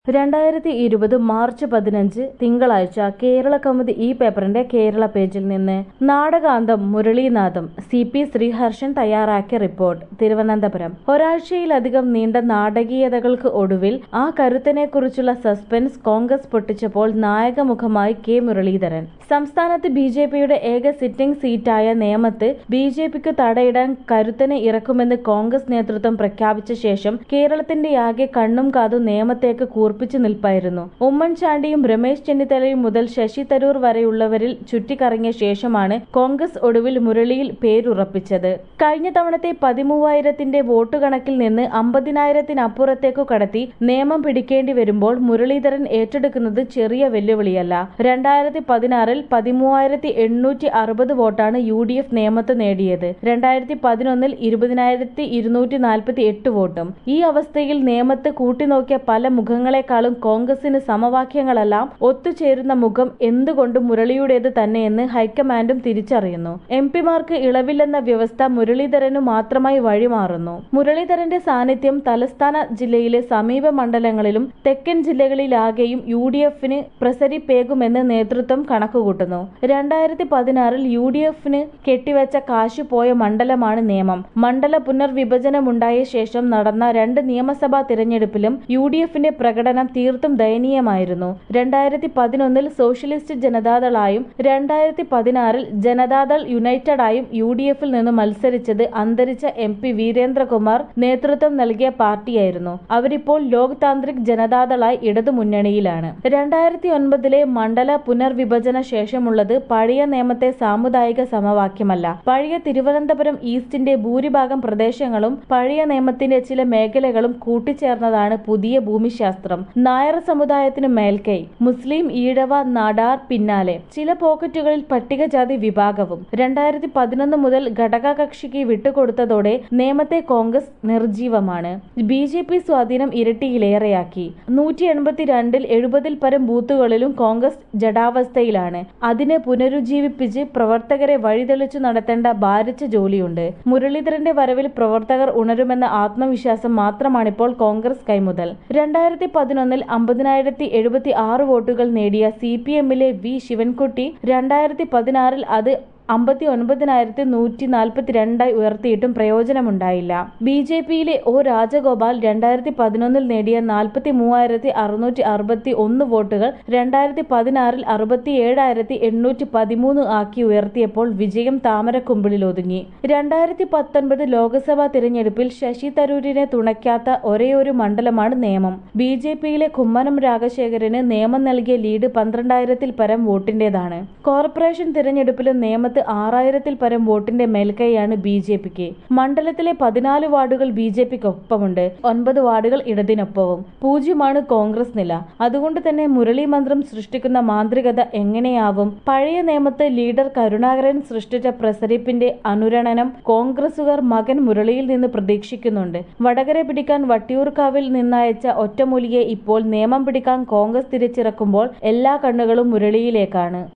രണ്ടായിരത്തി ഇരുപത് മാർച്ച് പതിനഞ്ച് തിങ്കളാഴ്ച കേരള കൗമുദി ഈ പേപ്പറിന്റെ കേരള പേജിൽ നിന്ന് നാടകാന്തം മുരളീനാഥം സി പി ശ്രീഹർഷൻ തയ്യാറാക്കിയ റിപ്പോർട്ട് തിരുവനന്തപുരം ഒരാഴ്ചയിലധികം നീണ്ട നാടകീയതകൾക്ക് ഒടുവിൽ ആ കരുത്തനെക്കുറിച്ചുള്ള സസ്പെൻസ് കോൺഗ്രസ് പൊട്ടിച്ചപ്പോൾ നായകമുഖമായി കെ മുരളീധരൻ സംസ്ഥാനത്ത് ബി ജെ പിയുടെ ഏക സിറ്റിംഗ് സീറ്റായ നേമത്ത് ബി ജെ പിക്ക് തടയിടാൻ കരുത്തനെ ഇറക്കുമെന്ന് കോൺഗ്രസ് നേതൃത്വം പ്രഖ്യാപിച്ച ശേഷം കേരളത്തിന്റെയാകെ കണ്ണും കാതും നേമത്തേക്ക് കൂർപ്പിച്ചു നിൽപ്പായിരുന്നു ഉമ്മൻചാണ്ടിയും രമേശ് ചെന്നിത്തലയും മുതൽ ശശി തരൂർ വരെയുള്ളവരിൽ ചുറ്റിക്കറങ്ങിയ ശേഷമാണ് കോൺഗ്രസ് ഒടുവിൽ മുരളിയിൽ പേരുറപ്പിച്ചത് കഴിഞ്ഞ തവണത്തെ പതിമൂവായിരത്തിന്റെ വോട്ട് കണക്കിൽ നിന്ന് അമ്പതിനായിരത്തിനപ്പുറത്തേക്കു കടത്തി നിയമം പിടിക്കേണ്ടി വരുമ്പോൾ മുരളീധരൻ ഏറ്റെടുക്കുന്നത് ചെറിയ വെല്ലുവിളിയല്ല രണ്ടായിരത്തി പതിനാറിൽ പതിമൂവായിരത്തി എണ്ണൂറ്റി അറുപത് വോട്ടാണ് യു ഡി എഫ് നേമത്ത് നേടിയത് രണ്ടായിരത്തി പതിനൊന്നിൽ ഇരുപതിനായിരത്തി ഇരുന്നൂറ്റി നാൽപ്പത്തി എട്ട് വോട്ടും ഈ അവസ്ഥയിൽ നേമത്ത് കൂട്ടിനോക്കിയ പല മുഖങ്ങളെക്കാളും കോൺഗ്രസിന് സമവാക്യങ്ങളെല്ലാം ഒത്തുചേരുന്ന മുഖം എന്തുകൊണ്ടും മുരളിയുടേത് തന്നെയെന്ന് ഹൈക്കമാൻഡും തിരിച്ചറിയുന്നു എം പിമാർക്ക് ഇളവില്ലെന്ന വ്യവസ്ഥ മുരളീധരനു മാത്രമായി വഴിമാറുന്നു മുരളീധരന്റെ സാന്നിധ്യം തലസ്ഥാന ജില്ലയിലെ സമീപ മണ്ഡലങ്ങളിലും തെക്കൻ ജില്ലകളിലാകെയും യു ഡി എഫിന് പ്രസരിപ്പേകുമെന്ന് നേതൃത്വം കണക്കുകൂട്ടുന്നു രണ്ടായിരത്തി പതിനാറിൽ യു ഡി എഫിന് കെട്ടിവെച്ച കാശു പോയ മണ്ഡലമാണ് നിയമം മണ്ഡല പുനർവിഭജനമുണ്ടായ ശേഷം നടന്ന രണ്ട് നിയമസഭാ തിരഞ്ഞെടുപ്പിലും യു ഡി എഫിന്റെ പ്രകടനം തീർത്തും ദയനീയമായിരുന്നു രണ്ടായിരത്തി പതിനൊന്നിൽ സോഷ്യലിസ്റ്റ് ജനതാദളായും രണ്ടായിരത്തി പതിനാറിൽ ജനതാദൾ യുണൈറ്റഡായും യു ഡി എഫിൽ നിന്ന് മത്സരിച്ചത് അന്തരിച്ച എം പി വീരേന്ദ്രകുമാർ നേതൃത്വം നൽകിയ പാർട്ടിയായിരുന്നു അവരിപ്പോൾ ലോക് താന്ത്രിക് ജനതാദളായി ഇടതുമുന്നണിയിലാണ് രണ്ടായിരത്തി ഒൻപതിലെ മണ്ഡല പുനർവിഭജന ശേഷമുള്ളത് പഴയ നിയമത്തെ സാമുദായിക സമവാക്യമല്ല പഴയ തിരുവനന്തപുരം ഈസ്റ്റിന്റെ ഭൂരിഭാഗം പ്രദേശങ്ങളും പഴയ നിയമത്തിന്റെ ചില മേഖലകളും കൂട്ടിച്ചേർന്നതാണ് പുതിയ ഭൂമിശാസ്ത്രം നായർ സമുദായത്തിന് മേൽക്കൈ മുസ്ലിം ഈഴവ നാടാർ പിന്നാലെ ചില പോക്കറ്റുകളിൽ പട്ടികജാതി വിഭാഗവും രണ്ടായിരത്തി പതിനൊന്ന് മുതൽ ഘടകകക്ഷിക്ക് വിട്ടുകൊടുത്തതോടെ നേമത്തെ കോൺഗ്രസ് നിർജീവമാണ് ബി ജെ പി സ്വാധീനം ഇരട്ടിയിലേറെയാക്കി നൂറ്റി എൺപത്തിരണ്ടിൽ എഴുപതിൽ പരം ബൂത്തുകളിലും കോൺഗ്രസ് ജഡാവസ്ഥയിലാണ് അതിനെ പുനരുജ്ജീവിപ്പിച്ച് പ്രവർത്തകരെ വഴിതെളിച്ചു നടത്തേണ്ട ഭാരിച്ച ജോലിയുണ്ട് മുരളീധരന്റെ വരവിൽ പ്രവർത്തകർ ഉണരുമെന്ന ആത്മവിശ്വാസം മാത്രമാണിപ്പോൾ കോൺഗ്രസ് കൈമുതൽ രണ്ടായിരത്തി പതിനൊന്നിൽ അമ്പതിനായിരത്തി എഴുപത്തി ആറ് വോട്ടുകൾ നേടിയ സി പി എമ്മിലെ വി ശിവൻകുട്ടി രണ്ടായിരത്തി പതിനാറിൽ അത് അമ്പത്തി ഒൻപതിനായിരത്തി നൂറ്റി നാൽപ്പത്തിരണ്ടായി ഉയർത്തിയിട്ടും പ്രയോജനമുണ്ടായില്ല ബി ജെ പിയിലെ ഒ രാജഗോപാൽ രണ്ടായിരത്തി പതിനൊന്നിൽ നേടിയ നാൽപ്പത്തി മൂവായിരത്തി അറുന്നൂറ്റി അറുപത്തി ഒന്ന് വോട്ടുകൾ രണ്ടായിരത്തി പതിനാറിൽ അറുപത്തി ഏഴായിരത്തി എണ്ണൂറ്റി പതിമൂന്ന് ആക്കി ഉയർത്തിയപ്പോൾ വിജയം താമരക്കുമ്പിളിൽ ഒതുങ്ങി രണ്ടായിരത്തി പത്തൊൻപത് ലോക്സഭാ തിരഞ്ഞെടുപ്പിൽ ശശി തരൂരിനെ തുണയ്ക്കാത്ത ഒരേയൊരു മണ്ഡലമാണ് നേമം ബി ജെ പിയിലെ കുമ്മനം രാജശേഖരന് നിയമം നൽകിയ ലീഡ് പന്ത്രണ്ടായിരത്തിൽ പരം വോട്ടിന്റേതാണ് കോർപ്പറേഷൻ തിരഞ്ഞെടുപ്പിലും നേമത്ത് ആറായിരത്തിൽ പരം വോട്ടിന്റെ മേൽക്കൈയാണ് ബി ജെ പിക്ക് മണ്ഡലത്തിലെ പതിനാല് വാർഡുകൾ ബി ജെ പിക്ക് ഒപ്പമുണ്ട് ഒൻപത് വാർഡുകൾ ഇടതിനൊപ്പവും പൂജ്യമാണ് കോൺഗ്രസ് നില അതുകൊണ്ട് തന്നെ മുരളി മന്ത്രം സൃഷ്ടിക്കുന്ന മാന്ത്രികത എങ്ങനെയാവും പഴയ നിയമത്ത് ലീഡർ കരുണാകരൻ സൃഷ്ടിച്ച പ്രസരിപ്പിന്റെ അനുരണനം കോൺഗ്രസുകാർ മകൻ മുരളിയിൽ നിന്ന് പ്രതീക്ഷിക്കുന്നുണ്ട് വടകര പിടിക്കാൻ വട്ടിയൂർക്കാവിൽ നിന്നയച്ച ഒറ്റമൂലിയെ ഇപ്പോൾ നിയമം പിടിക്കാൻ കോൺഗ്രസ് തിരിച്ചിറക്കുമ്പോൾ എല്ലാ കണ്ണുകളും മുരളിയിലേക്കാണ്